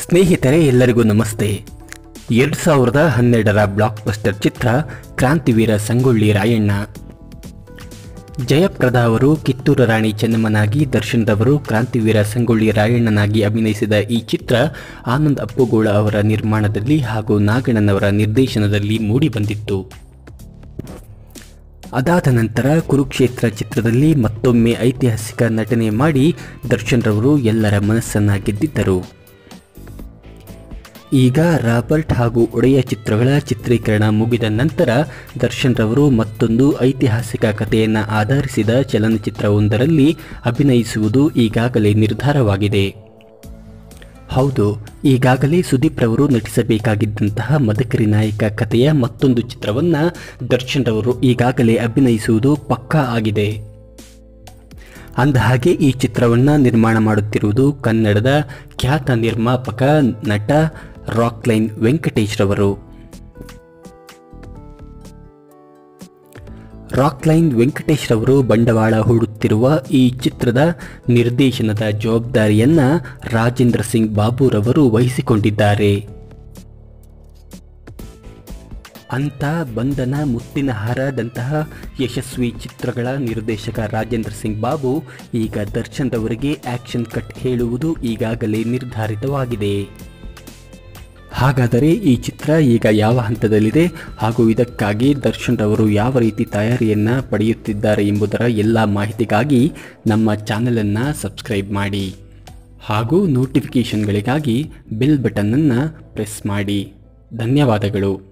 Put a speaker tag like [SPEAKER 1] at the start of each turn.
[SPEAKER 1] ಸ್ನೇಹಿತರೆ ಎಲ್ಲರಿಗೂ ನಮಸ್ತೆ ಎರಡು ಸಾವಿರದ ಹನ್ನೆರಡರ ಬ್ಲಾಕ್ ಬಸ್ಟರ್ ಚಿತ್ರ ಕ್ರಾಂತಿವೀರ ಸಂಗೊಳ್ಳಿ ರಾಯಣ್ಣ ಜಯಪ್ರದ ಅವರು ಕಿತ್ತೂರು ರಾಣಿ ಚೆನ್ನಮ್ಮನಾಗಿ ದರ್ಶನ್ ರವರು ಕ್ರಾಂತಿವೀರ ಸಂಗೊಳ್ಳಿ ರಾಯಣ್ಣನಾಗಿ ಅಭಿನಯಿಸಿದ ಈ ಚಿತ್ರ ಆನಂದ್ ಅಪ್ಪುಗೋಳ ಅವರ ನಿರ್ಮಾಣದಲ್ಲಿ ಹಾಗೂ ನಾಗಣ್ಣನವರ ನಿರ್ದೇಶನದಲ್ಲಿ ಮೂಡಿಬಂದಿತ್ತು ಅದಾದ ನಂತರ ಕುರುಕ್ಷೇತ್ರ ಚಿತ್ರದಲ್ಲಿ ಮತ್ತೊಮ್ಮೆ ಐತಿಹಾಸಿಕ ನಟನೆ ಮಾಡಿ ದರ್ಶನ್ ರವರು ಎಲ್ಲರ ಮನಸ್ಸನ್ನ ಗೆದ್ದಿದ್ದರು ಈಗ ರಾಬರ್ಟ್ ಹಾಗೂ ಒಡೆಯ ಚಿತ್ರಗಳ ಚಿತ್ರೀಕರಣ ಮುಗಿದ ನಂತರ ದರ್ಶನ್ ರವರು ಮತ್ತೊಂದು ಐತಿಹಾಸಿಕ ಕಥೆಯನ್ನು ಆಧರಿಸಿದ ಚಲನಚಿತ್ರವೊಂದರಲ್ಲಿ ಅಭಿನಯಿಸುವುದು ಈಗಾಗಲೇ ನಿರ್ಧಾರವಾಗಿದೆ ಹೌದು ಈಗಾಗಲೇ ಸುದೀಪ್ ರವರು ನಟಿಸಬೇಕಾಗಿದ್ದಂತಹ ಮದಕರಿ ನಾಯಕ ಕಥೆಯ ಮತ್ತೊಂದು ಚಿತ್ರವನ್ನ ದರ್ಶನ್ ರವರು ಈಗಾಗಲೇ ಅಭಿನಯಿಸುವುದು ಪಕ್ಕಾ ಆಗಿದೆ ಅಂದಹಾಗೆ ಈ ಚಿತ್ರವನ್ನ ನಿರ್ಮಾಣ ಮಾಡುತ್ತಿರುವುದು ಕನ್ನಡದ ಖ್ಯಾತ ನಿರ್ಮಾಪಕ ನಟ ರಾಕ್ಲೈನ್ ವೆಂಕಟೇಶ್ ರವರು ರಾಕ್ಲೈನ್ ವೆಂಕಟೇಶ್ ರವರು ಬಂಡವಾಳ ಹೂಡುತ್ತಿರುವ ಈ ಚಿತ್ರದ ನಿರ್ದೇಶನದ ಜವಾಬ್ದಾರಿಯನ್ನ ರಾಜೇಂದ್ರ ಸಿಂಗ್ ಬಾಬುರವರು ವಹಿಸಿಕೊಂಡಿದ್ದಾರೆ ಅಂತ ಬಂಧನ ಮುತ್ತಿನ ಹಾರದಂತಹ ಯಶಸ್ವಿ ಚಿತ್ರಗಳ ನಿರ್ದೇಶಕ ರಾಜೇಂದ್ರ ಸಿಂಗ್ ಬಾಬು ಈಗ ದರ್ಶನ್ ರವರಿಗೆ ಆಕ್ಷನ್ ಕಟ್ ಹೇಳುವುದು ಈಗಾಗಲೇ ನಿರ್ಧಾರಿತವಾಗಿದೆ ಹಾಗಾದರೆ ಈ ಚಿತ್ರ ಈಗ ಯಾವ ಹಂತದಲ್ಲಿದೆ ಹಾಗೂ ಇದಕ್ಕಾಗಿ ದರ್ಶನ್ ರವರು ಯಾವ ರೀತಿ ತಯಾರಿಯನ್ನು ಪಡೆಯುತ್ತಿದ್ದಾರೆ ಎಂಬುದರ ಎಲ್ಲ ಮಾಹಿತಿಗಾಗಿ ನಮ್ಮ ಚಾನಲನ್ನು ಸಬ್ಸ್ಕ್ರೈಬ್ ಮಾಡಿ ಹಾಗೂ ನೋಟಿಫಿಕೇಷನ್ಗಳಿಗಾಗಿ ಬೆಲ್ ಬಟನ್ನನ್ನು ಪ್ರೆಸ್ ಮಾಡಿ ಧನ್ಯವಾದಗಳು